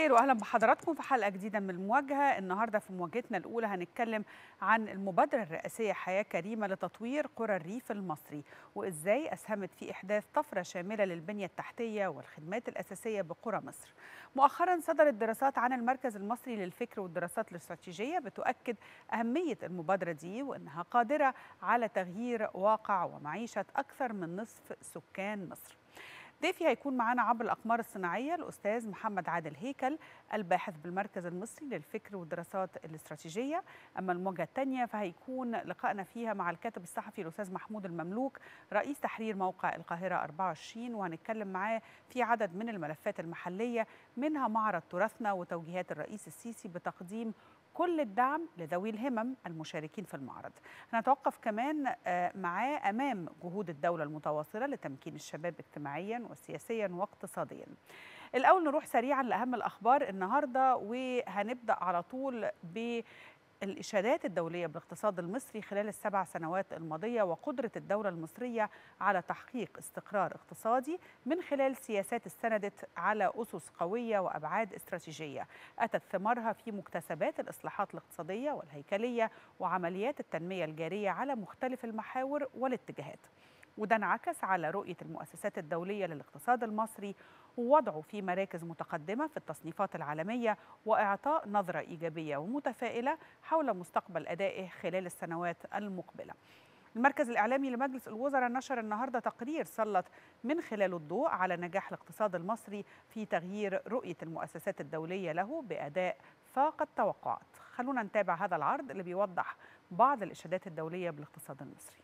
الخير واهلا بحضراتكم في حلقه جديده من المواجهه النهارده في مواجهتنا الاولى هنتكلم عن المبادره الرئاسيه حياه كريمه لتطوير قرى الريف المصري وازاي اسهمت في احداث طفره شامله للبنيه التحتيه والخدمات الاساسيه بقرى مصر مؤخرا صدرت دراسات عن المركز المصري للفكر والدراسات الاستراتيجيه بتؤكد اهميه المبادره دي وانها قادره على تغيير واقع ومعيشه اكثر من نصف سكان مصر ضيفي هيكون معانا عبر الأقمار الصناعية الأستاذ محمد عادل هيكل الباحث بالمركز المصري للفكر والدراسات الاستراتيجية أما المواجهة الثانية فهيكون لقائنا فيها مع الكاتب الصحفي الأستاذ محمود المملوك رئيس تحرير موقع القاهرة 24 وهنتكلم معاه في عدد من الملفات المحلية منها معرض تراثنا وتوجيهات الرئيس السيسي بتقديم كل الدعم لذوي الهمم المشاركين في المعرض هنتوقف كمان معاه أمام جهود الدولة المتواصلة لتمكين الشباب اجتماعيا وسياسيا واقتصاديا الأول نروح سريعا لأهم الأخبار النهاردة وهنبدأ على طول ب الإشادات الدولية بالاقتصاد المصري خلال السبع سنوات الماضية وقدرة الدولة المصرية على تحقيق استقرار اقتصادي من خلال سياسات استندت على أسس قوية وأبعاد استراتيجية أتت ثمارها في مكتسبات الإصلاحات الاقتصادية والهيكلية وعمليات التنمية الجارية على مختلف المحاور والاتجاهات وده انعكس على رؤية المؤسسات الدولية للاقتصاد المصري ووضعه في مراكز متقدمة في التصنيفات العالمية وإعطاء نظرة إيجابية ومتفائلة حول مستقبل أدائه خلال السنوات المقبلة المركز الإعلامي لمجلس الوزراء نشر النهاردة تقرير سلط من خلاله الضوء على نجاح الاقتصاد المصري في تغيير رؤية المؤسسات الدولية له بأداء فاق التوقعات خلونا نتابع هذا العرض اللي بيوضح بعض الإشادات الدولية بالاقتصاد المصري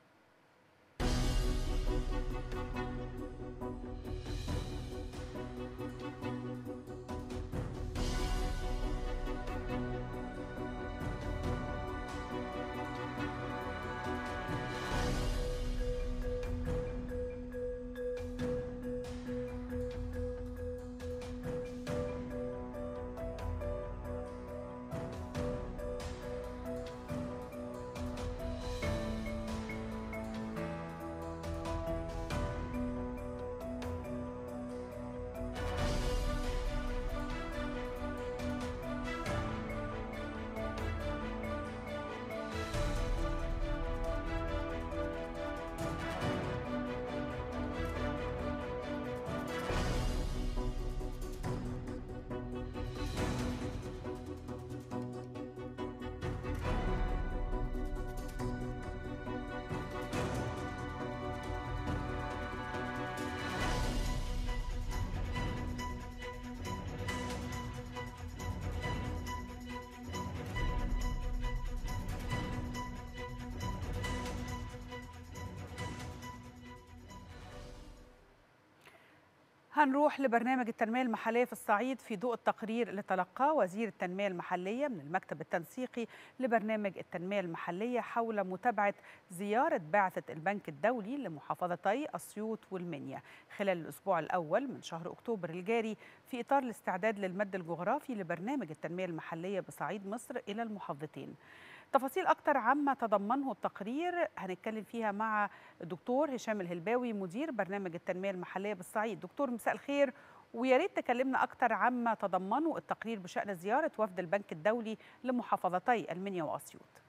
هنروح لبرنامج التنمية المحلية في الصعيد في ضوء التقرير اللي تلقاه وزير التنمية المحلية من المكتب التنسيقي لبرنامج التنمية المحلية حول متابعة زيارة بعثة البنك الدولي لمحافظتي أسيوط والمنيا خلال الأسبوع الأول من شهر أكتوبر الجاري في إطار الاستعداد للمد الجغرافي لبرنامج التنمية المحلية بصعيد مصر إلى المحافظتين تفاصيل أكتر عما تضمنه التقرير هنتكلم فيها مع الدكتور هشام الهلباوي مدير برنامج التنمية المحلية بالصعيد دكتور مساء الخير ويا ريت تكلمنا أكتر عما تضمنه التقرير بشأن زيارة وفد البنك الدولي لمحافظتي المنيا وأسيوط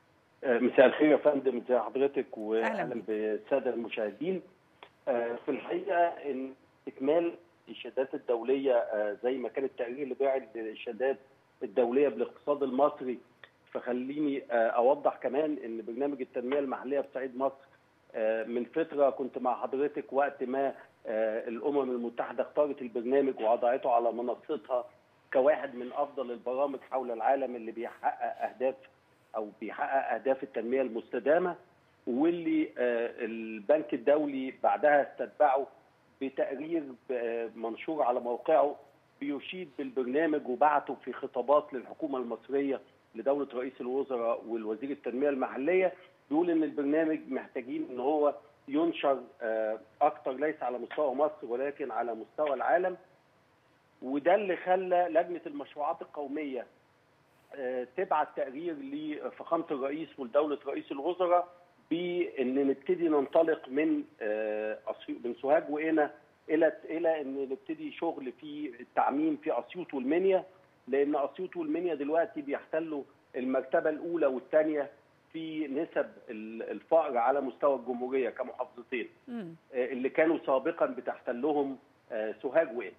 مساء الخير يا فندم ازي حضرتك واهلا بالساده المشاهدين في الحقيقه ان اكمال الاشادات الدوليه زي ما كان التقرير اللي باعت الاشادات الدوليه بالاقتصاد المصري فخليني اوضح كمان ان برنامج التنميه المحليه في صعيد مصر من فتره كنت مع حضرتك وقت ما الامم المتحده اختارت البرنامج ووضعته على منصتها كواحد من افضل البرامج حول العالم اللي بيحقق اهداف او بيحقق اهداف التنميه المستدامه واللي البنك الدولي بعدها استتبعه بتقرير منشور على موقعه بيشيد بالبرنامج وبعته في خطابات للحكومه المصريه لدوله رئيس الوزراء والوزير التنميه المحليه بيقول ان البرنامج محتاجين ان هو ينشر اكتر ليس على مستوى مصر ولكن على مستوى العالم وده اللي خلى لجنه المشروعات القوميه تبعت تقرير لفخامه الرئيس ولدوله رئيس الوزراء بان نبتدي ننطلق من من سوهاج وقنا الى الى ان نبتدي شغل في التعميم في اسيوط والمنيا لان اسيوط والمنيا دلوقتي بيحتلوا المرتبه الاولى والثانيه في نسب الفقر على مستوى الجمهوريه كمحافظتين اللي كانوا سابقا بتحتلهم سوهاج وقنا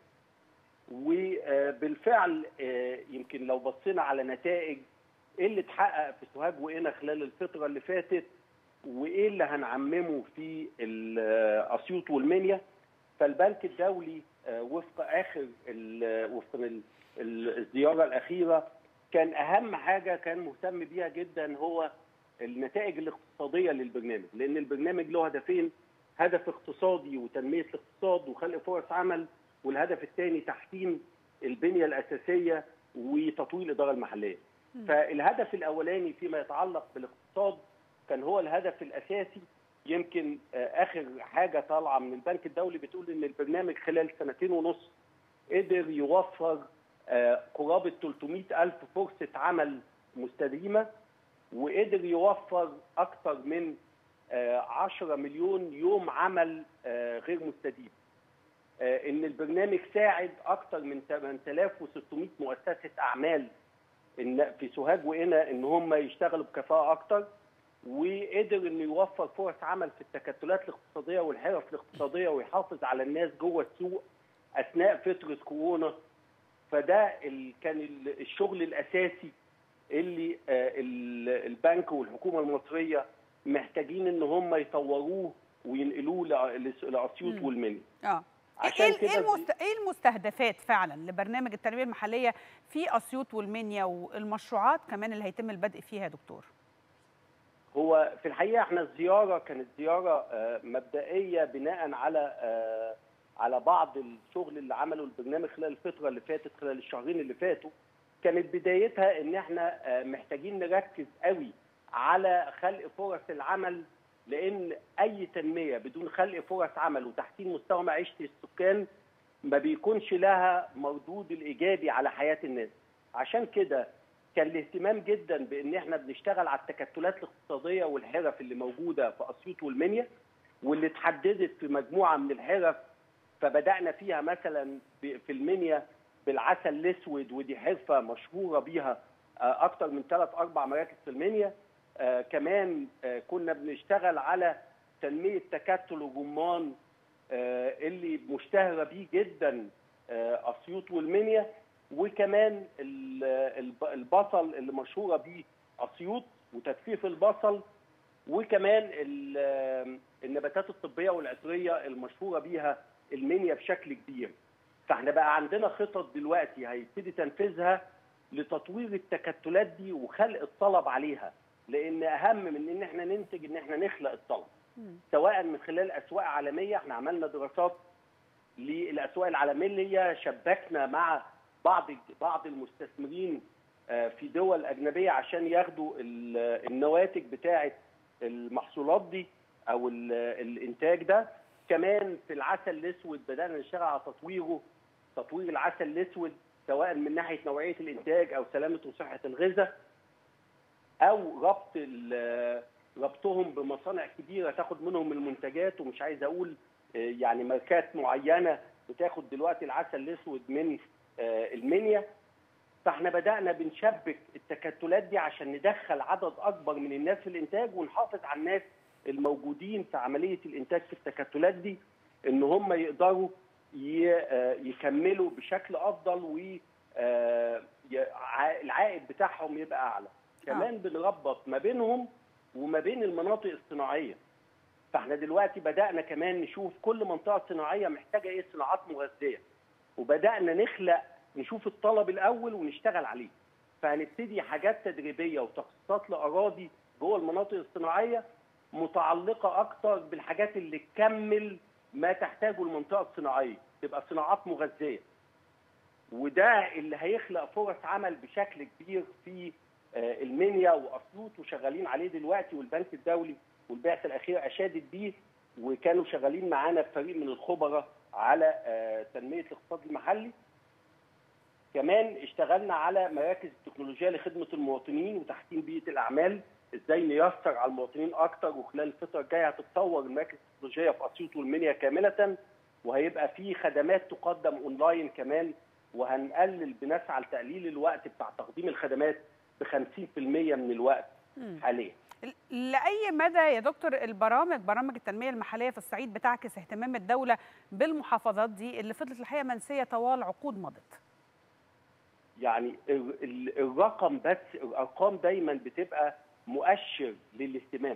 وبالفعل يمكن لو بصينا على نتائج ايه اللي اتحقق في سوهاج وقنا خلال الفتره اللي فاتت وايه اللي هنعممه في اسيوط والمنيا فالبنك الدولي وفق اخر وفق الزياره الاخيره كان اهم حاجه كان مهتم بيها جدا هو النتائج الاقتصاديه للبرنامج لان البرنامج له هدفين هدف اقتصادي وتنميه الاقتصاد وخلق فرص عمل والهدف الثاني تحسين البنيه الاساسيه وتطوير الاداره المحليه. م. فالهدف الاولاني فيما يتعلق بالاقتصاد كان هو الهدف الاساسي يمكن اخر حاجه طالعه من البنك الدولي بتقول ان البرنامج خلال سنتين ونص قدر يوفر قرابه 300 الف فرصه عمل مستديمه وقدر يوفر اكثر من 10 مليون يوم عمل غير مستديم. ان البرنامج ساعد اكثر من 8600 مؤسسه اعمال في سوهاج وقنا ان هم يشتغلوا بكفاءه اكثر وقدر انه يوفر فرص عمل في التكتلات الاقتصاديه والحرف الاقتصاديه ويحافظ على الناس جوه السوق اثناء فتره كورونا فده ال كان الشغل الاساسي اللي البنك والحكومه المصريه محتاجين ان هم يطوروه وينقلوه لاسيوط والمنيا. اه عشان ايه كده المست... ايه المستهدفات فعلا لبرنامج التنميه المحليه في اسيوط والمنيا والمشروعات كمان اللي هيتم البدء فيها يا دكتور؟ هو في الحقيقه احنا الزياره كانت زياره مبدئيه بناء على على بعض الشغل اللي عمله البرنامج خلال الفتره اللي فاتت خلال الشهرين اللي فاتوا كانت بدايتها ان احنا محتاجين نركز قوي على خلق فرص العمل لان اي تنميه بدون خلق فرص عمل وتحسين مستوى معيشه السكان ما بيكونش لها مردود الايجابي على حياه الناس عشان كده كان الاهتمام جدا بان احنا بنشتغل على التكتلات الاقتصاديه والحرف اللي موجوده في اسيوط والمنيا واللي اتحددت في مجموعه من الحرف فبدانا فيها مثلا في المنيا بالعسل الاسود ودي حرفه مشهوره بيها اكثر من ثلاث اربع مراكز في المنيا آه كمان آه كنا بنشتغل على تنميه تكتل الرمان آه اللي مشتهره بيه جدا آه اسيوط والمنيا وكمان البصل اللي مشهوره بيه اسيوط وتجفيف البصل وكمان النباتات الطبيه والعطريه المشهوره بيها المنيا بشكل كبير فاحنا بقى عندنا خطط دلوقتي هيبتدي تنفيذها لتطوير التكتلات دي وخلق الطلب عليها لان اهم من ان احنا ننتج ان احنا نخلق الطلب سواء من خلال اسواق عالميه احنا عملنا دراسات للاسواق العالميه شبكنا مع بعض بعض المستثمرين في دول اجنبيه عشان ياخدوا النواتج بتاعه المحصولات دي او الانتاج ده كمان في العسل الاسود بدانا نشتغل على تطويره تطوير العسل الاسود سواء من ناحيه نوعيه الانتاج او سلامه وصحه الغذاء او ربط ربطهم بمصانع كبيره تاخد منهم المنتجات ومش عايز اقول يعني ماركات معينه بتاخد دلوقتي العسل الاسود من المنيا فاحنا بدانا بنشبك التكتلات دي عشان ندخل عدد اكبر من الناس في الانتاج ونحافظ على الناس الموجودين في عمليه الانتاج في التكتلات دي ان هم يقدروا يكملوا بشكل افضل والعائد بتاعهم يبقى اعلى كمان آه. بنربط ما بينهم وما بين المناطق الصناعيه فاحنا دلوقتي بدانا كمان نشوف كل منطقه صناعيه محتاجه ايه صناعات مغذيه وبدانا نخلق نشوف الطلب الاول ونشتغل عليه فهنبتدي حاجات تدريبيه وتخصيصات لاراضي جوه المناطق الصناعيه متعلقه اكتر بالحاجات اللي تكمل ما تحتاجه المنطقه الصناعيه تبقى صناعات مغذيه وده اللي هيخلق فرص عمل بشكل كبير في المنيا واسيوط وشغالين عليه دلوقتي والبنك الدولي والبعثه الاخيره اشادت بيه وكانوا شغالين معانا في فريق من الخبراء على تنميه الاقتصاد المحلي كمان اشتغلنا على مراكز التكنولوجيا لخدمه المواطنين وتحسين بيئه الاعمال ازاي نيسر على المواطنين اكتر وخلال الفتره الجايه هتتطور المراكز التكنولوجيه في اسيوط والمنيا كامله وهيبقى في خدمات تقدم اونلاين كمان وهنقلل بنسعى لتقليل الوقت بتاع تقديم الخدمات ب 50% من الوقت حاليا لأي مدى يا دكتور البرامج برامج التنمية المحلية في الصعيد بتعكس اهتمام الدولة بالمحافظات دي اللي فضلت الحقيقة منسية طوال عقود مضت يعني الرقم بس الأرقام دايما بتبقى مؤشر للاهتمام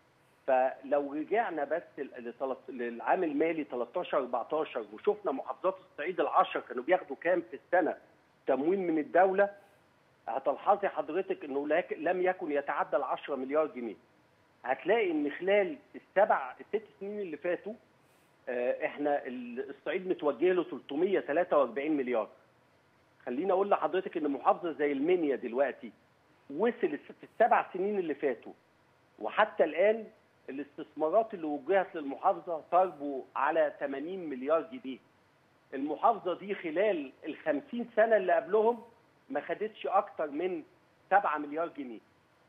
فلو رجعنا بس للعام المالي 13 14 وشفنا محافظات الصعيد العشر كانوا بياخدوا كام في السنه تمويل من الدوله هتلحظي حضرتك انه لم يكن يتعدى ال 10 مليار جنيه. هتلاقي ان خلال السبع الست سنين اللي فاتوا احنا الصعيد متوجه له 343 مليار. خليني اقول لحضرتك ان محافظه زي المنيا دلوقتي وصل في السبع سنين اللي فاتوا وحتى الان الاستثمارات اللي وجهت للمحافظه تربو على 80 مليار جنيه. المحافظه دي خلال ال 50 سنه اللي قبلهم ما خدتش اكتر من 7 مليار جنيه.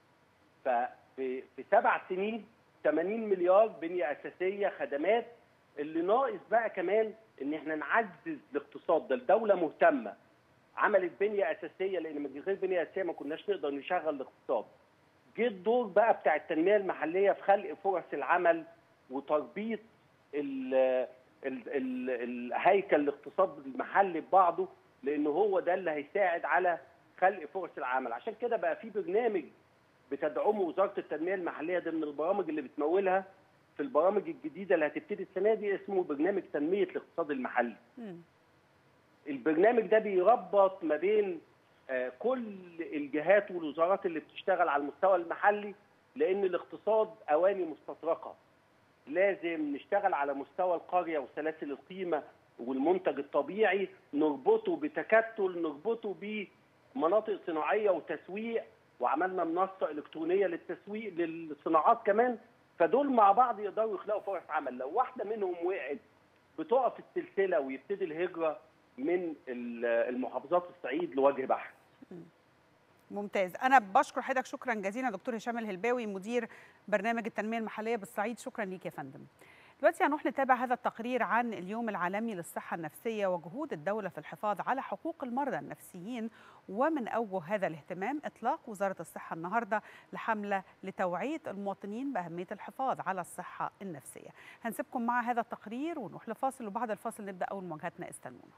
ففي في سبع سنين 80 مليار بنيه اساسيه خدمات اللي ناقص بقى كمان ان احنا نعزز الاقتصاد ده الدوله مهتمه عملت بنيه اساسيه لان من غير بنيه اساسيه ما كناش نقدر نشغل الاقتصاد. جه الدور بقى بتاع التنميه المحليه في خلق فرص العمل وتربيط ال ال ال الهيكل الاقتصاد المحلي ببعضه لان هو ده اللي هيساعد على خلق فرص العمل عشان كده بقى في برنامج بتدعمه وزاره التنميه المحليه ده من البرامج اللي بتمولها في البرامج الجديده اللي هتبتدي السنه دي اسمه برنامج تنميه الاقتصاد المحلي. م. البرنامج ده بيربط ما بين كل الجهات والوزارات اللي بتشتغل على المستوى المحلي لان الاقتصاد اواني مستطرقه لازم نشتغل على مستوى القريه وسلاسل القيمه والمنتج الطبيعي نربطه بتكتل نربطه بمناطق صناعيه وتسويق وعملنا منصه الكترونيه للتسويق للصناعات كمان فدول مع بعض يقدروا يخلقوا فرص عمل لو واحده منهم وقعت بتقف السلسله ويبتدي الهجره من المحافظات الصعيد لوجه بحر ممتاز انا بشكر حضرتك شكرا جزيلا دكتور هشام الهلباوي مدير برنامج التنميه المحليه بالصعيد شكرا ليك يا فندم دلوقتي هنروح نتابع هذا التقرير عن اليوم العالمي للصحة النفسية وجهود الدولة في الحفاظ على حقوق المرضى النفسيين ومن أوجه هذا الاهتمام إطلاق وزارة الصحة النهاردة لحملة لتوعية المواطنين بأهمية الحفاظ على الصحة النفسية هنسيبكم مع هذا التقرير ونروح لفاصل وبعد الفاصل نبدأ أول مواجهتنا استنونا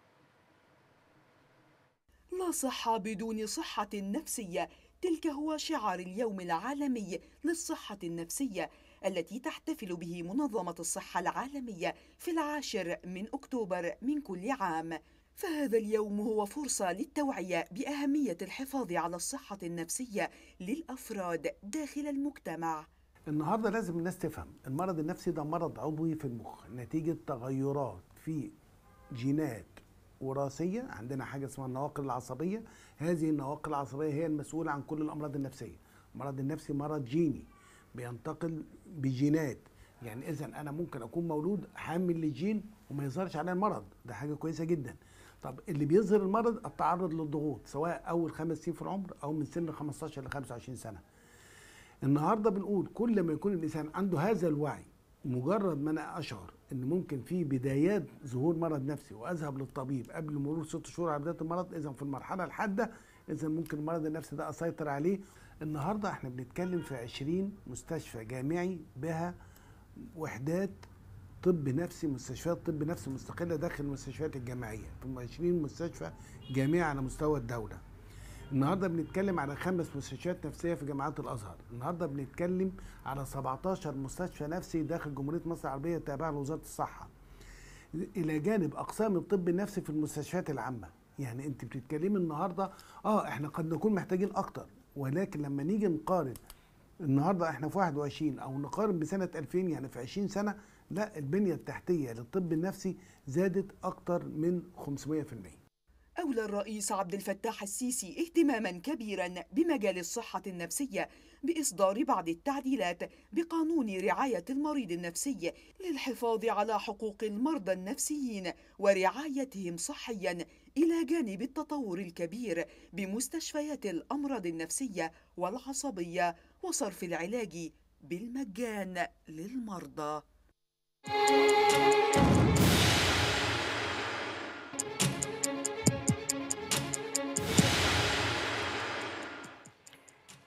لا صحة بدون صحة نفسية تلك هو شعار اليوم العالمي للصحة النفسية التي تحتفل به منظمة الصحة العالمية في العاشر من أكتوبر من كل عام فهذا اليوم هو فرصة للتوعية بأهمية الحفاظ على الصحة النفسية للأفراد داخل المجتمع النهارده لازم الناس تفهم المرض النفسي ده مرض عضوي في المخ نتيجة تغيرات في جينات وراثية عندنا حاجة اسمها النواقل العصبية هذه النواقل العصبية هي المسؤولة عن كل الأمراض النفسية المرض النفسي مرض جيني بينتقل بجينات يعني اذا انا ممكن اكون مولود حامل لجين وما يظهرش عليا المرض ده حاجه كويسه جدا طب اللي بيظهر المرض التعرض للضغوط سواء اول خمس سنين في العمر او من سن 15 ل 25 سنه النهارده بنقول كل ما يكون الانسان عنده هذا الوعي مجرد ما انا اشعر ان ممكن في بدايات ظهور مرض نفسي واذهب للطبيب قبل مرور ست شهور على بدايه المرض اذا في المرحله الحاده اذا ممكن المرض النفسي ده اسيطر عليه النهارده احنا بنتكلم في 20 مستشفى جامعي بها وحدات طب نفسي مستشفيات طب نفسي مستقله داخل المستشفيات الجامعيه ثم 20 مستشفى جامعي على مستوى الدوله النهارده بنتكلم على خمس مستشفيات نفسيه في جامعات الازهر النهارده بنتكلم على 17 مستشفى نفسي داخل جمهوريه مصر العربيه التابعه لوزاره الصحه الى جانب اقسام الطب النفسي في المستشفيات العامه يعني انت بتتكلمي النهارده اه احنا قد نكون محتاجين اكتر ولكن لما نيجي نقارن النهارده احنا في 21 او نقارن بسنه 2000 يعني في 20 سنه لا البنيه التحتيه للطب النفسي زادت اكتر من 500%. أولى الرئيس عبد الفتاح السيسي اهتماما كبيرا بمجال الصحة النفسية بإصدار بعض التعديلات بقانون رعاية المريض النفسي للحفاظ على حقوق المرضى النفسيين ورعايتهم صحيا إلى جانب التطور الكبير بمستشفيات الأمراض النفسية والعصبية وصرف العلاج بالمجان للمرضى.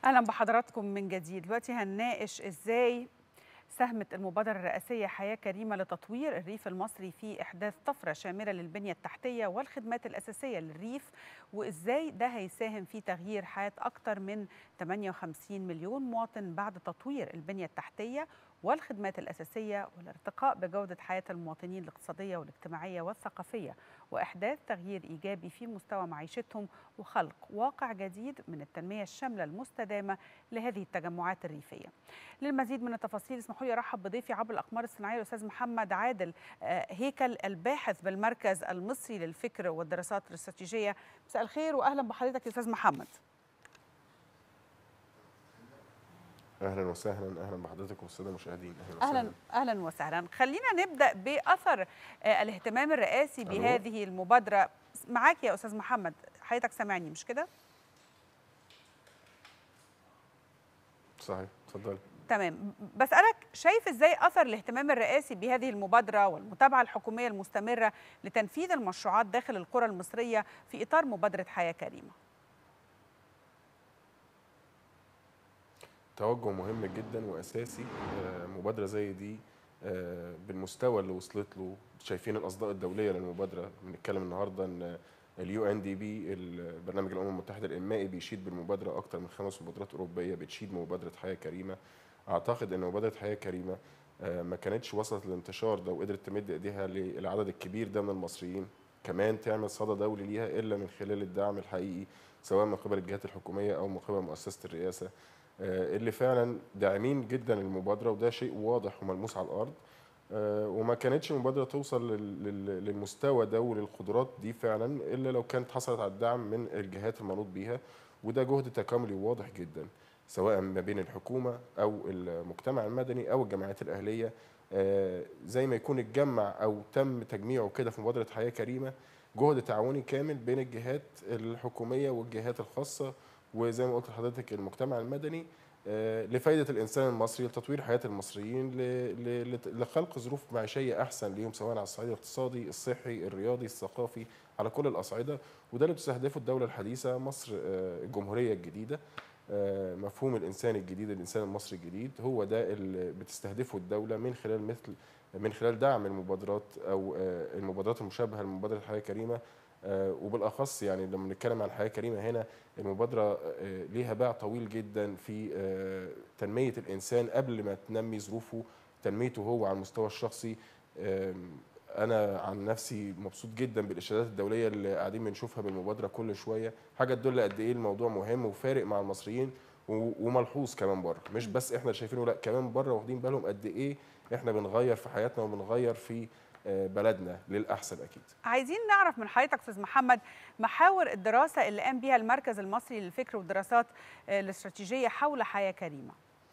اهلا بحضراتكم من جديد دلوقتي هنناقش ازاي ساهمت المبادرة الرئاسية حياة كريمة لتطوير الريف المصري في إحداث طفرة شاملة للبنية التحتية والخدمات الأساسية للريف وإزاي ده هيساهم في تغيير حياة أكثر من 58 مليون مواطن بعد تطوير البنية التحتية والخدمات الأساسية والارتقاء بجودة حياة المواطنين الاقتصادية والاجتماعية والثقافية وإحداث تغيير إيجابي في مستوى معيشتهم وخلق واقع جديد من التنمية الشاملة المستدامة لهذه التجمعات الريفية للمزيد من التفاصيل اسمحوا لي أرحب بضيفي عبر الأقمار الصناعية الأستاذ محمد عادل هيكل الباحث بالمركز المصري للفكر والدراسات الاستراتيجية مساء الخير وأهلا بحضرتك يا أستاذ محمد اهلا وسهلا اهلا بحضرتك والساده المشاهدين اهلا اهلا, أهلاً وسهلا خلينا نبدا باثر الاهتمام الرئاسي بهذه المبادره معاك يا استاذ محمد حضرتك سامعني مش كده صحيح اتفضلي تمام بسالك شايف ازاي اثر الاهتمام الرئاسي بهذه المبادره والمتابعه الحكوميه المستمره لتنفيذ المشروعات داخل القرى المصريه في اطار مبادره حياه كريمه توجه مهم جدا واساسي مبادره زي دي بالمستوى اللي وصلت له شايفين الاصداء الدوليه للمبادره بنتكلم النهارده ان اليو ان دي بي البرنامج الامم المتحده الانمائي بيشيد بالمبادره اكثر من خمس مبادرات اوروبيه بتشيد بمبادره حياه كريمه اعتقد ان مبادره حياه كريمه ما كانتش وصلت للانتشار ده وقدرت تمد ايديها للعدد الكبير ده من المصريين كمان تعمل صدى دولي ليها الا من خلال الدعم الحقيقي سواء من قبل الجهات الحكوميه او من قبل مؤسسه الرئاسه اللي فعلا داعمين جدا المبادره وده شيء واضح وملموس على الارض وما كانتش المبادره توصل للمستوى ده وللقدرات دي فعلا الا لو كانت حصلت على الدعم من الجهات المنوط بيها وده جهد تكاملي واضح جدا سواء ما بين الحكومه او المجتمع المدني او الجمعيات الاهليه زي ما يكون اتجمع او تم تجميعه كده في مبادره حياه كريمه جهد تعاوني كامل بين الجهات الحكوميه والجهات الخاصه وزي ما قلت لحضرتك المجتمع المدني لفائدة الإنسان المصري لتطوير حياة المصريين لخلق ظروف معيشية أحسن ليهم سواء على الصعيد الاقتصادي الصحي الرياضي الثقافي على كل الأصعدة وده اللي بتستهدفه الدولة الحديثة مصر الجمهورية الجديدة مفهوم الإنسان الجديد الإنسان المصري الجديد هو ده اللي بتستهدفه الدولة من خلال مثل من خلال دعم المبادرات أو المبادرات المشابهة لمبادرة حياة كريمة وبالاخص يعني لما بنتكلم عن الحياه كريمه هنا المبادره ليها باع طويل جدا في تنميه الانسان قبل ما تنمي ظروفه تنميته هو على المستوى الشخصي انا عن نفسي مبسوط جدا بالاشادات الدوليه اللي قاعدين بنشوفها بالمبادره كل شويه حاجه تدل قد ايه الموضوع مهم وفارق مع المصريين وملحوظ كمان بره مش بس احنا شايفينه لا كمان بره واخدين بالهم قد ايه احنا بنغير في حياتنا وبنغير في بلدنا للاحسن اكيد. عايزين نعرف من حضرتك استاذ محمد محاور الدراسه اللي قام بها المركز المصري للفكر والدراسات الاستراتيجيه حول حياه كريمه.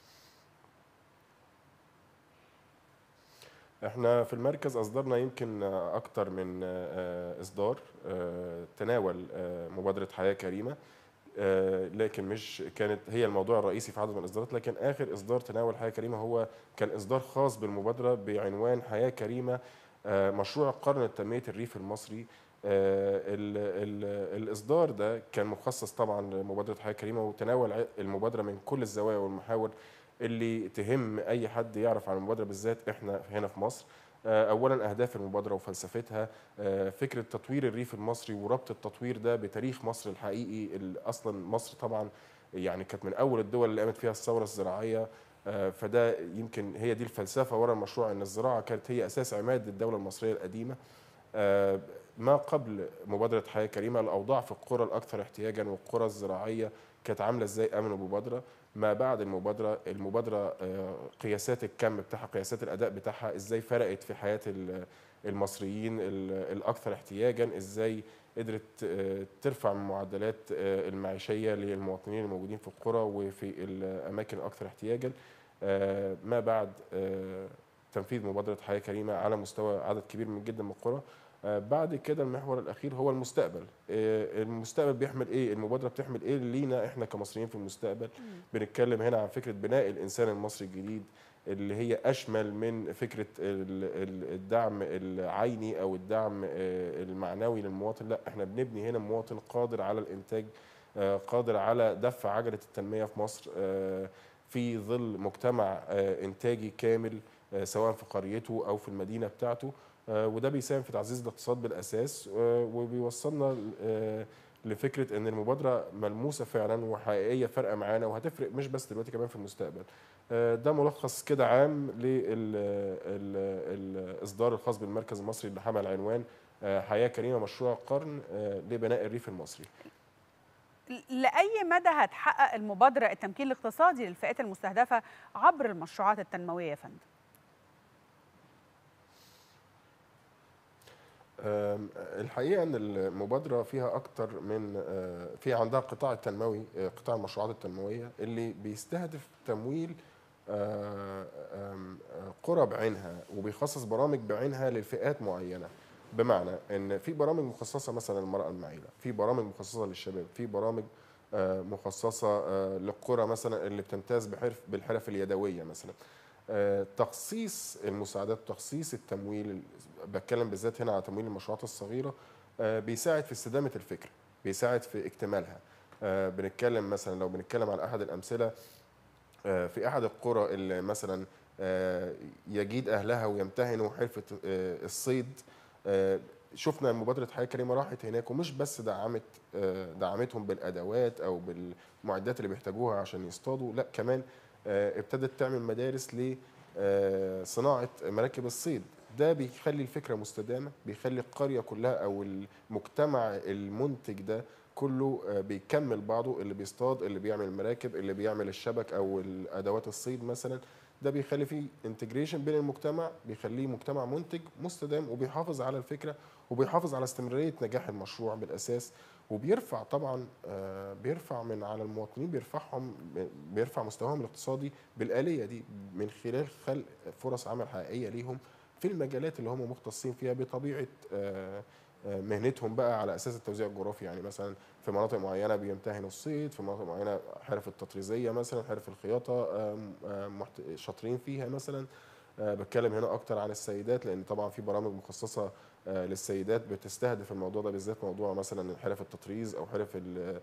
احنا في المركز اصدرنا يمكن اكتر من اصدار تناول مبادره حياه كريمه لكن مش كانت هي الموضوع الرئيسي في عدد من الاصدارات لكن اخر اصدار تناول حياه كريمه هو كان اصدار خاص بالمبادره بعنوان حياه كريمه مشروع القرن لتنميه الريف المصري ال ال الاصدار ده كان مخصص طبعا لمبادره حياه كريمه وتناول المبادره من كل الزوايا والمحاور اللي تهم اي حد يعرف عن المبادره بالذات احنا هنا في مصر اولا اهداف المبادره وفلسفتها فكره تطوير الريف المصري وربط التطوير ده بتاريخ مصر الحقيقي اصلا مصر طبعا يعني كانت من اول الدول اللي قامت فيها الثوره الزراعيه فده يمكن هي دي الفلسفه ورا المشروع ان الزراعه كانت هي اساس عماد الدوله المصريه القديمه ما قبل مبادره حياه كريمه الاوضاع في القرى الاكثر احتياجا والقرى الزراعيه كانت عامله ازاي امن المبادره ما بعد المبادره المبادره قياسات الكم بتاعها قياسات الاداء بتاعها ازاي فرقت في حياه المصريين الاكثر احتياجا ازاي قدرت ترفع من معدلات المعيشيه للمواطنين الموجودين في القرى وفي الاماكن الاكثر احتياجا ما بعد تنفيذ مبادره حياه كريمه على مستوى عدد كبير من جدا من القرى بعد كده المحور الاخير هو المستقبل المستقبل بيحمل ايه المبادره بتحمل ايه لينا احنا كمصريين في المستقبل بنتكلم هنا عن فكره بناء الانسان المصري الجديد اللي هي اشمل من فكره الدعم العيني او الدعم المعنوي للمواطن لا احنا بنبني هنا مواطن قادر على الانتاج قادر على دفع عجله التنميه في مصر في ظل مجتمع انتاجي كامل سواء في قريته او في المدينه بتاعته وده بيساهم في تعزيز الاقتصاد بالاساس وبيوصلنا لفكره ان المبادره ملموسه فعلا وحقيقيه فارقه معانا وهتفرق مش بس دلوقتي كمان في المستقبل. ده ملخص كده عام للاصدار الخاص بالمركز المصري اللي حمل عنوان حياه كريمه مشروع قرن لبناء الريف المصري. لأي مدى هتحقق المبادرة التمكين الاقتصادي للفئات المستهدفة عبر المشروعات التنموية يا فندم؟ الحقيقه ان المبادره فيها اكتر من في عندها قطاع التنموي قطاع المشروعات التنمويه اللي بيستهدف تمويل قرى بعينها وبيخصص برامج بعينها لفئات معينه بمعنى ان في برامج مخصصه مثلا للمراه المعيله في برامج مخصصه للشباب في برامج مخصصه للقرى مثلا اللي بتمتاز بحرف بالحرف اليدويه مثلا تخصيص المساعدات تخصيص التمويل بتكلم بالذات هنا على تمويل المشروعات الصغيره بيساعد في استدامه الفكره بيساعد في اكتمالها بنتكلم مثلا لو بنتكلم على احد الامثله في احد القرى اللي مثلا يجيد اهلها ويمتهنوا حرفه الصيد شفنا مبادره حياه كريمه راحت هناك ومش بس دعمت دعمتهم بالادوات او بالمعدات اللي بيحتاجوها عشان يصطادوا لا كمان ابتدت تعمل مدارس لصناعه مراكب الصيد ده بيخلي الفكره مستدامه بيخلي القريه كلها او المجتمع المنتج ده كله بيكمل بعضه اللي بيصطاد اللي بيعمل مراكب اللي بيعمل الشبك او الادوات الصيد مثلا ده بيخلي فيه انتجريشن بين المجتمع بيخليه مجتمع منتج مستدام وبيحافظ على الفكره وبيحافظ على استمراريه نجاح المشروع بالاساس وبيرفع طبعا بيرفع من على المواطنين بيرفعهم بيرفع مستواهم الاقتصادي بالآلية دي من خلال خلق فرص عمل حقيقية ليهم في المجالات اللي هم مختصين فيها بطبيعة مهنتهم بقى على اساس التوزيع الجغرافي يعني مثلا في مناطق معينه بيمتهنوا الصيد في مناطق معينه حرف التطريزيه مثلا حرف الخياطه شاطرين فيها مثلا بتكلم هنا اكتر عن السيدات لان طبعا في برامج مخصصه للسيدات بتستهدف الموضوع ده بالذات موضوع مثلا حرف التطريز او حرف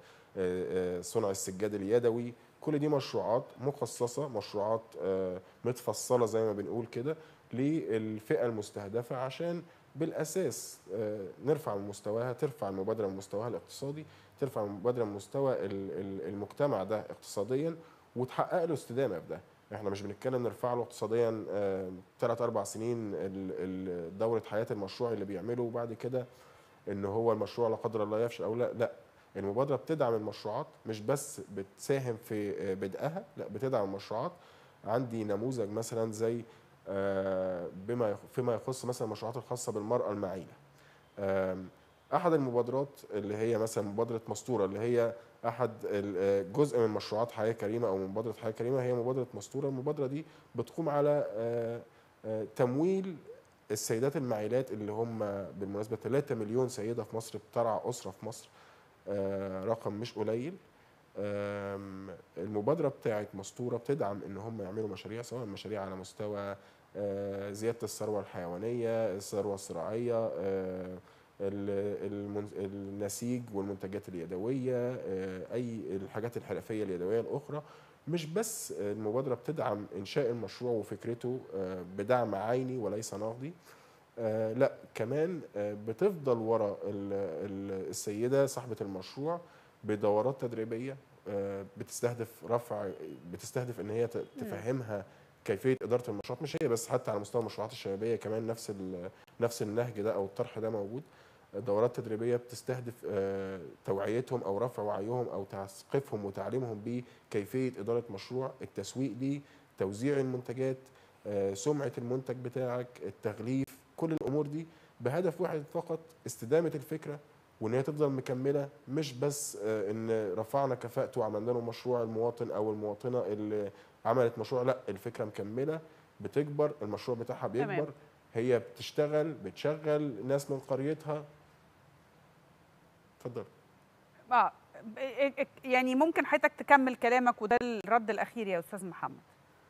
صنع السجاد اليدوي كل دي مشروعات مخصصه مشروعات متفصله زي ما بنقول كده للفئه المستهدفه عشان بالاساس نرفع من مستواها ترفع المبادره من مستواها الاقتصادي ترفع المبادره من مستوى المجتمع ده اقتصاديا وتحقق له استدامه في ده احنا مش بنتكلم نرفع له اقتصاديا ثلاث اربع سنين دوره حياه المشروع اللي بيعمله وبعد كده ان هو المشروع لا قدر الله يفشل او لا لا المبادره بتدعم المشروعات مش بس بتساهم في بدءها لا بتدعم المشروعات عندي نموذج مثلا زي بما فيما يخص مثلا المشروعات الخاصه بالمراه المعيله احد المبادرات اللي هي مثلا مبادره مستوره اللي هي احد جزء من مشروعات حياه كريمه او مبادره حياه كريمه هي مبادره مستوره المبادره دي بتقوم على تمويل السيدات المعيلات اللي هم بالمناسبه 3 مليون سيده في مصر بترعى اسره في مصر رقم مش قليل المبادره بتاعت مستوره بتدعم ان هم يعملوا مشاريع سواء مشاريع على مستوى زياده الثروه الحيوانيه الثروه الزراعيه النسيج والمنتجات اليدويه اي الحاجات الحرفيه اليدويه الاخرى مش بس المبادره بتدعم انشاء المشروع وفكرته بدعم عيني وليس نقدي لا كمان بتفضل ورا السيده صاحبه المشروع بدورات تدريبيه بتستهدف رفع بتستهدف ان هي تفهمها كيفيه اداره المشروعات مش هي بس حتى على مستوى المشروعات الشبابيه كمان نفس نفس النهج ده او الطرح ده موجود دورات تدريبيه بتستهدف توعيتهم او رفع وعيهم او تثقيفهم وتعليمهم بكيفيه اداره مشروع التسويق ليه توزيع المنتجات سمعه المنتج بتاعك التغليف كل الامور دي بهدف واحد فقط استدامه الفكره وان هي تفضل مكمله مش بس ان رفعنا كفاءته وعملنا له مشروع المواطن او المواطنه اللي عملت مشروع لا الفكره مكمله بتكبر المشروع بتاعها بيكبر تمام. هي بتشتغل بتشغل ناس من قريتها اتفضل اه يعني ممكن حضرتك تكمل كلامك وده الرد الاخير يا استاذ محمد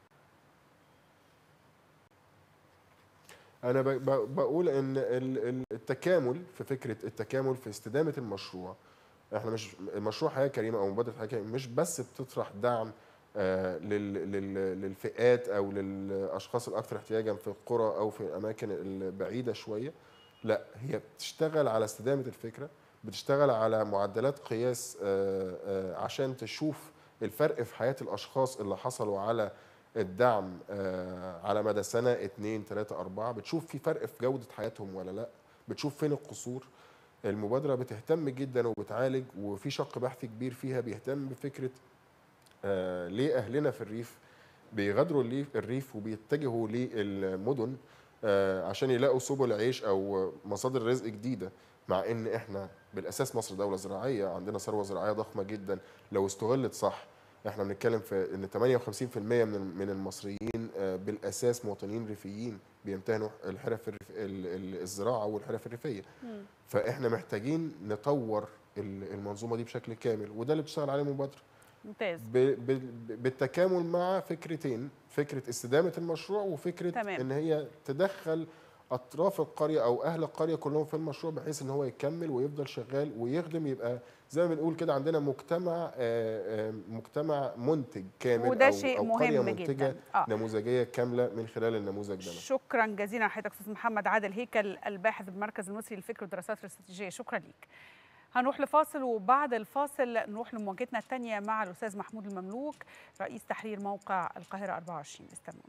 انا بقول ان التكامل في فكره التكامل في استدامه المشروع احنا مش مشروع حياه كريمه او مبادره حياه كريمه مش بس بتطرح دعم آه لل لل للفئات او للاشخاص الاكثر احتياجا في القرى او في الاماكن البعيده شويه لا هي بتشتغل على استدامه الفكره بتشتغل على معدلات قياس آه آه عشان تشوف الفرق في حياه الاشخاص اللي حصلوا على الدعم على مدى سنه اثنين ثلاثه اربعه بتشوف في فرق في جوده حياتهم ولا لا بتشوف فين القصور المبادره بتهتم جدا وبتعالج وفي شق بحثي كبير فيها بيهتم بفكره آه ليه اهلنا في الريف بيغادروا الريف وبيتجهوا للمدن آه عشان يلاقوا سبل عيش او مصادر رزق جديده مع ان احنا بالاساس مصر دوله زراعيه عندنا ثروه زراعيه ضخمه جدا لو استغلت صح احنا بنتكلم في ان 58% من من المصريين آه بالاساس مواطنين ريفيين بيمتهنوا الحرف الريف الزراعه والحرف الريفيه فاحنا محتاجين نطور المنظومه دي بشكل كامل وده اللي بتشتغل عليه المبادره ممتاز بالتكامل مع فكرتين فكره استدامه المشروع وفكره تمام. ان هي تدخل اطراف القريه او اهل القريه كلهم في المشروع بحيث ان هو يكمل ويفضل شغال ويخدم يبقى زي ما بنقول كده عندنا مجتمع مجتمع منتج كامل وده أو شيء أو مهم قرية منتجة جدا آه. نموذجيه كامله من خلال النموذج ده شكرا جزيلا لحضرتك استاذ محمد عادل هيكل الباحث بالمركز المصري للفكر والدراسات الاستراتيجيه شكرا ليك هنروح لفاصل وبعد الفاصل نروح لمواجهتنا الثانيه مع الاستاذ محمود المملوك رئيس تحرير موقع القاهره 24 استنونا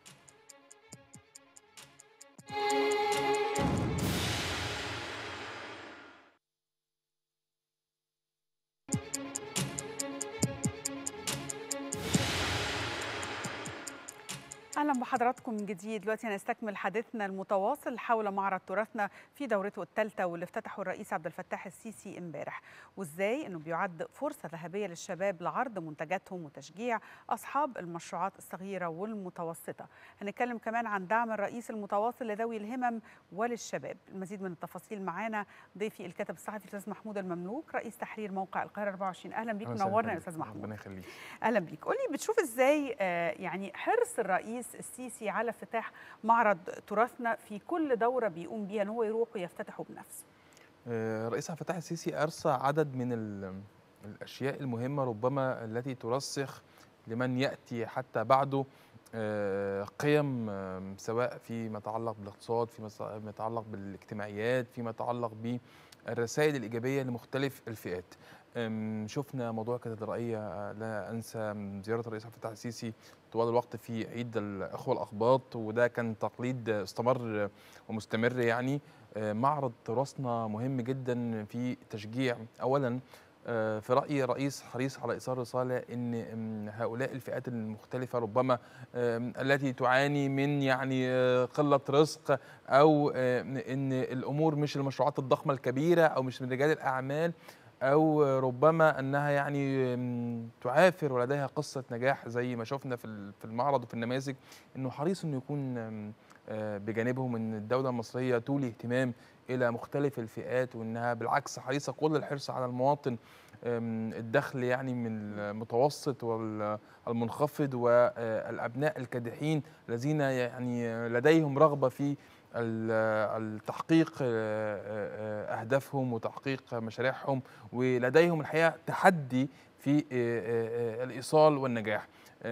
اهلا بحضراتكم من جديد دلوقتي هنستكمل حديثنا المتواصل حول معرض تراثنا في دورته الثالثه واللي افتتحه الرئيس عبد الفتاح السيسي امبارح وازاي انه بيعد فرصه ذهبيه للشباب لعرض منتجاتهم وتشجيع اصحاب المشروعات الصغيره والمتوسطه هنتكلم كمان عن دعم الرئيس المتواصل لذوي الهمم وللشباب المزيد من التفاصيل معانا ضيفي الكاتب الصحفي الاستاذ محمود المملوك رئيس تحرير موقع القاهره 24 اهلا بيك منورنا يا استاذ محمود ربنا يخليك اهلا بيك قولي بتشوف ازاي آه يعني حرص الرئيس السيسي على افتتاح معرض تراثنا في كل دوره بيقوم بيها ان هو يروح ويفتتحه بنفسه الرئيس عبد الفتاح السيسي ارسى عدد من الاشياء المهمه ربما التي ترسخ لمن ياتي حتى بعده قيم سواء فيما يتعلق بالاقتصاد فيما يتعلق بالاجتماعيات فيما يتعلق بالرسائل الايجابيه لمختلف الفئات شفنا موضوع كاتدرائيه لا انسى زياره الرئيس عبد الفتاح السيسي طوال الوقت في عيد الاخوه الاقباط وده كان تقليد استمر ومستمر يعني معرض تراثنا مهم جدا في تشجيع اولا في رايي الرئيس حريص على ايصال رساله ان هؤلاء الفئات المختلفه ربما التي تعاني من يعني قله رزق او ان الامور مش المشروعات الضخمه الكبيره او مش من رجال الاعمال او ربما انها يعني تعافر ولديها قصه نجاح زي ما شفنا في في المعرض وفي النماذج انه حريص انه يكون بجانبهم ان الدوله المصريه تولي اهتمام الى مختلف الفئات وانها بالعكس حريصه كل الحرص على المواطن الدخل يعني من المتوسط والمنخفض والابناء الكادحين الذين يعني لديهم رغبه في التحقيق اهدافهم وتحقيق مشاريعهم ولديهم الحقيقه تحدي في الايصال والنجاح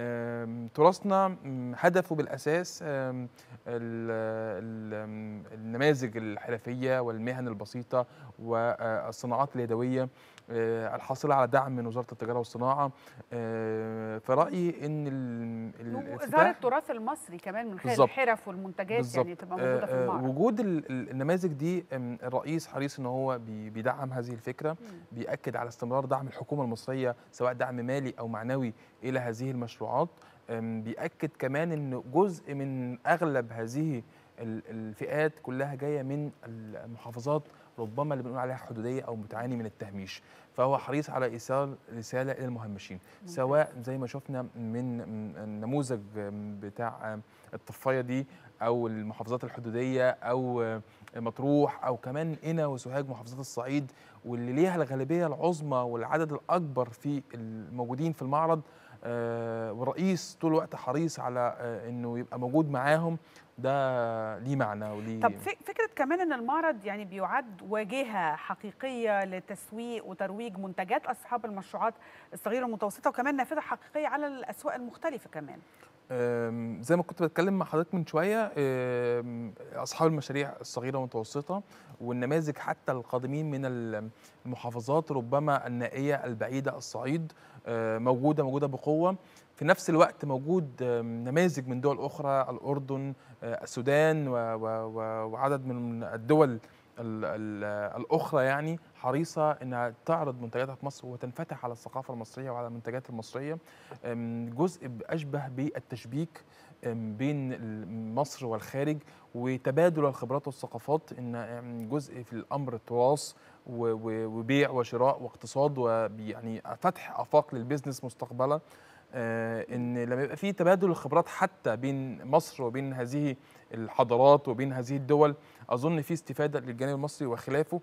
تراثنا هدفه بالاساس النماذج الحرفيه والمهن البسيطه والصناعات اليدويه الحاصله على دعم من وزاره التجاره والصناعه في رايي ان وزاره التراث المصري كمان من خلال الحرف والمنتجات بالزبط. يعني تبقى موجوده في المعرض وجود النماذج دي الرئيس حريص ان هو بيدعم هذه الفكره بياكد على استمرار دعم الحكومه المصريه سواء دعم مالي او معنوي الى هذه المشروعات بياكد كمان ان جزء من اغلب هذه الفئات كلها جايه من المحافظات ربما اللي بنقول عليها حدوديه او بتعاني من التهميش فهو حريص على ايصال رساله الى المهمشين سواء زي ما شفنا من النموذج بتاع الطفايه دي او المحافظات الحدوديه او مطروح او كمان قنا وسوهاج محافظات الصعيد واللي ليها الغالبيه العظمى والعدد الاكبر في الموجودين في المعرض والرئيس طول الوقت حريص على انه يبقى موجود معاهم ده ليه معنى وليه طب فكره كمان ان المعرض يعني بيعد واجهه حقيقيه لتسويق وترويج منتجات اصحاب المشروعات الصغيره والمتوسطه وكمان نافذه حقيقيه على الاسواق المختلفه كمان زي ما كنت بتكلم مع حضرتك من شويه اصحاب المشاريع الصغيره والمتوسطه والنماذج حتى القادمين من المحافظات ربما النائيه البعيده الصعيد موجوده موجوده بقوه في نفس الوقت موجود نماذج من دول اخرى الاردن السودان وعدد من الدول الاخرى يعني حريصه انها تعرض منتجاتها في مصر وتنفتح على الثقافه المصريه وعلى المنتجات المصريه جزء اشبه بالتشبيك بين مصر والخارج وتبادل الخبرات والثقافات ان جزء في الامر تراث وبيع وشراء واقتصاد ويعني فتح افاق للبيزنس مستقبلا ان لما يبقى في تبادل الخبرات حتى بين مصر وبين هذه الحضارات وبين هذه الدول اظن في استفاده للجانب المصري وخلافه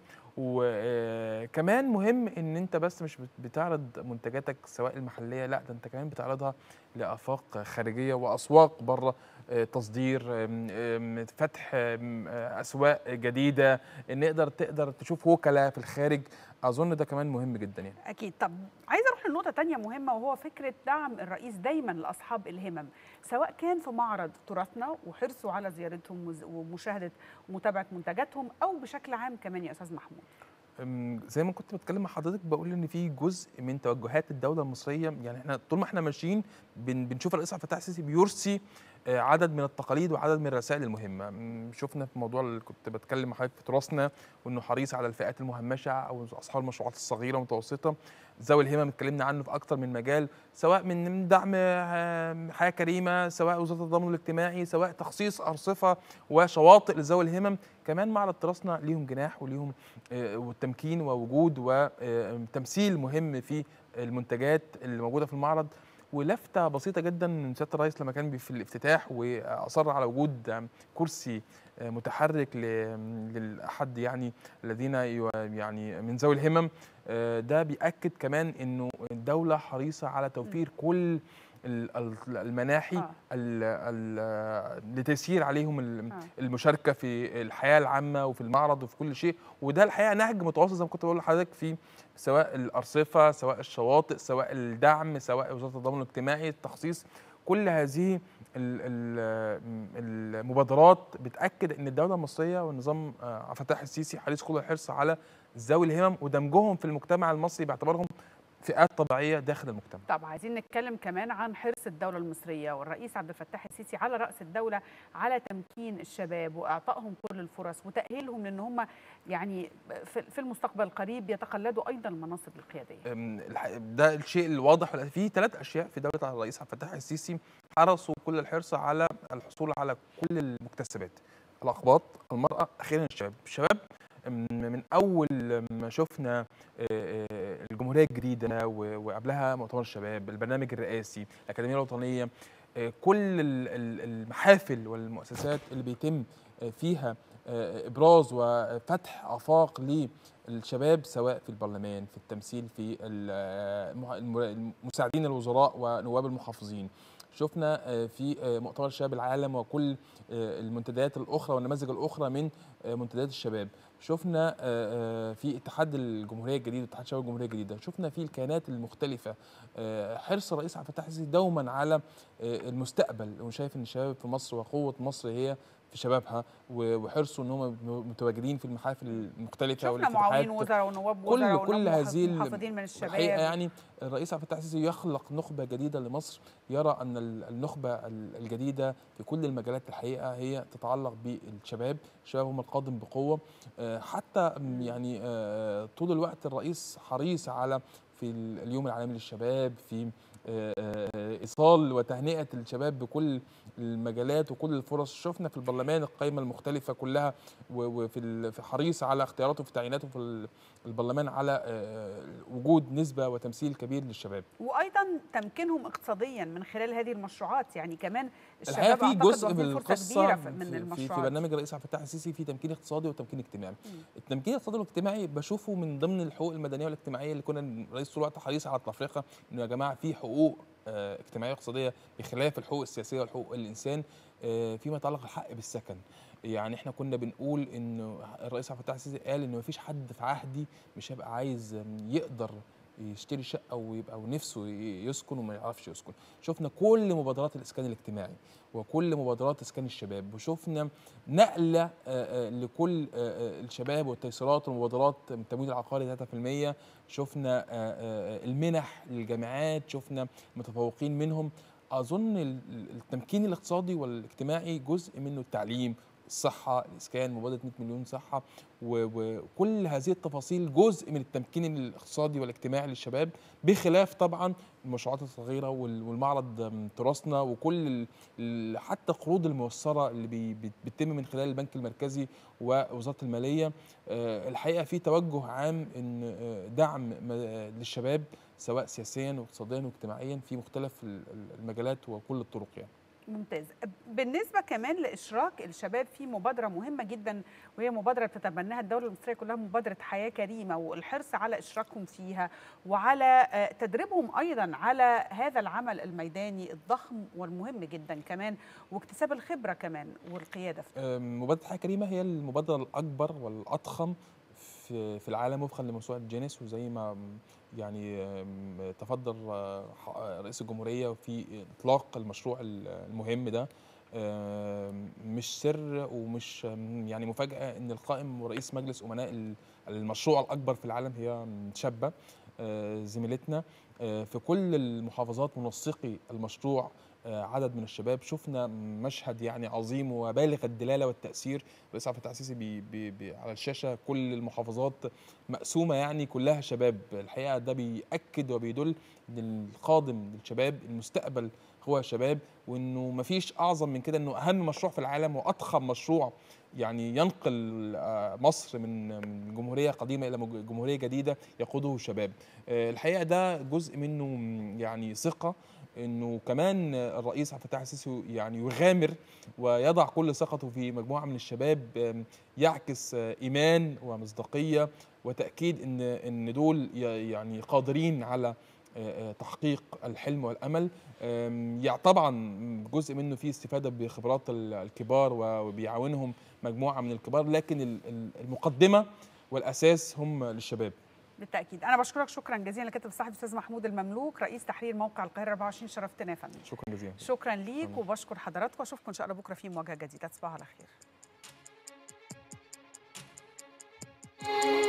وكمان مهم ان انت بس مش بتعرض منتجاتك سواء المحليه لا ده انت كمان بتعرضها لافاق خارجيه واسواق بره تصدير فتح اسواق جديده نقدر تقدر تشوف وكلاء في الخارج اظن ده كمان مهم جدا يعني اكيد طب عايزه اروح لنقطه تانية مهمه وهو فكره دعم الرئيس دايما لاصحاب الهمم سواء كان في معرض تراثنا وحرصه على زيارتهم ومشاهده ومتابعه منتجاتهم او بشكل عام كمان يا استاذ محمود زي ما كنت بتكلم مع حضرتك بقول ان في جزء من توجهات الدوله المصريه يعني احنا طول ما احنا ماشيين بنشوف الرئيس عبد الفتاح السيسي بيرسي عدد من التقاليد وعدد من الرسائل المهمه شفنا في موضوع اللي كنت بتكلم مع حضرتك في تراثنا وانه حريص على الفئات المهمشه او اصحاب المشروعات الصغيره والمتوسطه ذوي الهمم اتكلمنا عنه في اكثر من مجال سواء من دعم حياه كريمه سواء وزاره التضامن الاجتماعي سواء تخصيص ارصفه وشواطئ لذوي الهمم كمان معرض تراثنا ليهم جناح وليهم والتمكين ووجود وتمثيل مهم في المنتجات اللي موجوده في المعرض ولفته بسيطه جدا من سياده الرئيس لما كان في الافتتاح واصر على وجود كرسي متحرك لاحد يعني الذين يعني من ذوي الهمم ده بياكد كمان انه الدوله حريصه على توفير كل المناحي آه. لتسيير عليهم آه. المشاركه في الحياه العامه وفي المعرض وفي كل شيء وده الحقيقه نهج متواصل زي ما كنت بقول لحضرتك في سواء الارصفه سواء الشواطئ سواء الدعم سواء وزاره التضامن الاجتماعي التخصيص كل هذه المبادرات بتاكد ان الدوله المصريه والنظام عبد الفتاح السيسي حريص كل الحرص على ذوي الهمم ودمجهم في المجتمع المصري باعتبارهم فئات طبيعيه داخل المجتمع. طب عايزين نتكلم كمان عن حرص الدوله المصريه والرئيس عبد الفتاح السيسي على راس الدوله على تمكين الشباب واعطائهم كل الفرص وتاهيلهم لان هم يعني في المستقبل القريب يتقلدوا ايضا المناصب القياديه. ده الشيء الواضح في ثلاث اشياء في دوله الرئيس عبد الفتاح السيسي حرصوا كل الحرص على الحصول على كل المكتسبات. الاقباط، المراه، اخيرا الشباب، الشباب من اول ما شفنا الجمهوريه الجديده وقبلها مؤتمر الشباب البرنامج الرئاسي الاكاديميه الوطنيه كل المحافل والمؤسسات اللي بيتم فيها ابراز وفتح افاق للشباب سواء في البرلمان في التمثيل في مساعدين الوزراء ونواب المحافظين شفنا في مؤتمر شباب العالم وكل المنتديات الاخرى والنماذج الاخرى من منتديات الشباب شفنا في اتحاد الجمهوريه الجديده اتحاد شباب الجمهوريه الجديده شفنا في الكيانات المختلفه حرص الرئيس عبد الفتاح السيسي دوما على المستقبل وشايف ان الشباب في مصر وقوه مصر هي في شبابها وحرصوا ان هم متواجدين في المحافل المختلفه شفنا معاونين وزراء ونواب وزراء كل كل هذه المحافظين من الشباب يعني الرئيس عبد الفتاح السيسي يخلق نخبه جديده لمصر يرى ان النخبه الجديده في كل المجالات الحقيقه هي تتعلق بالشباب الشباب هم القادم بقوه حتى يعني طول الوقت الرئيس حريص على في اليوم العالمي للشباب في ايصال وتهنئه الشباب بكل المجالات وكل الفرص شفنا في البرلمان القائمه المختلفه كلها وفي في حريص على اختياراته في تعييناته في البرلمان على وجود نسبه وتمثيل كبير للشباب وايضا تمكينهم اقتصاديا من خلال هذه المشروعات يعني كمان الشباب في جزء من القصه من في, المشروعات. في برنامج الرئيس عبد الفتاح السيسي في تمكين اقتصادي وتمكين اجتماعي التمكين الاقتصادي والاجتماعي بشوفه من ضمن الحقوق المدنيه والاجتماعيه اللي كنا الرئيس طول الوقت حريص على تفريقها انه يا جماعه في حقوق اجتماعيه واقتصاديه بخلاف الحقوق السياسيه وحقوق الانسان فيما يتعلق الحق بالسكن يعني احنا كنا بنقول انه الرئيس عبد الفتاح السيسي قال انه مفيش حد في عهدي مش هيبقى عايز يقدر يشتري شقه ويبقى ونفسه يسكن وما يعرفش يسكن شفنا كل مبادرات الاسكان الاجتماعي وكل مبادرات اسكان الشباب وشفنا نقله لكل الشباب والتيسيرات والمبادرات التمويل العقاري 3% شفنا المنح للجامعات شفنا متفوقين منهم اظن التمكين الاقتصادي والاجتماعي جزء منه التعليم الصحة، الإسكان، مبادرة 100 مليون صحة وكل هذه التفاصيل جزء من التمكين الاقتصادي والاجتماعي للشباب بخلاف طبعا المشروعات الصغيرة والمعرض تراثنا وكل حتى القروض الميسرة اللي بتتم من خلال البنك المركزي ووزارة المالية الحقيقة في توجه عام إن دعم للشباب سواء سياسيا واقتصاديا واجتماعيا في مختلف المجالات وكل الطرق يعني. ممتاز بالنسبه كمان لاشراك الشباب في مبادره مهمه جدا وهي مبادره بتتبناها الدوله المصريه كلها مبادره حياه كريمه والحرص على اشراكهم فيها وعلى تدريبهم ايضا على هذا العمل الميداني الضخم والمهم جدا كمان واكتساب الخبره كمان والقياده في مبادره حياه كريمه هي المبادره الاكبر والاضخم في في العالم وفقا لموسوعه جينيس وزي ما يعني تفضل رئيس الجمهوريه في اطلاق المشروع المهم ده مش سر ومش يعني مفاجاه ان القائم ورئيس مجلس امناء المشروع الاكبر في العالم هي شابه زميلتنا في كل المحافظات منسقي المشروع عدد من الشباب شفنا مشهد يعني عظيم وبالغ الدلاله والتاثير الرئيس عبد الفتاح السيسي بي بي بي على الشاشه كل المحافظات مقسومه يعني كلها شباب الحقيقه ده بياكد وبيدل ان القادم للشباب المستقبل هو شباب وانه مفيش اعظم من كده انه اهم مشروع في العالم واضخم مشروع يعني ينقل مصر من جمهوريه قديمه الى جمهوريه جديده يقوده شباب الحقيقه ده جزء منه يعني ثقه انه كمان الرئيس عبد الفتاح السيسي يعني يغامر ويضع كل ثقته في مجموعه من الشباب يعكس ايمان ومصداقيه وتاكيد ان ان دول يعني قادرين على تحقيق الحلم والامل طبعا جزء منه فيه استفاده بخبرات الكبار وبيعاونهم مجموعه من الكبار لكن المقدمه والاساس هم للشباب بالتاكيد انا بشكرك شكرا جزيلا لكاتب الصحفي الاستاذ محمود المملوك رئيس تحرير موقع القاهره 24 شرفتنا يا فندم شكرا جزيلا شكرا ليك وبشكر حضراتكم واشوفكم ان شاء الله بكره في مواجهه جديده تصبحوا على خير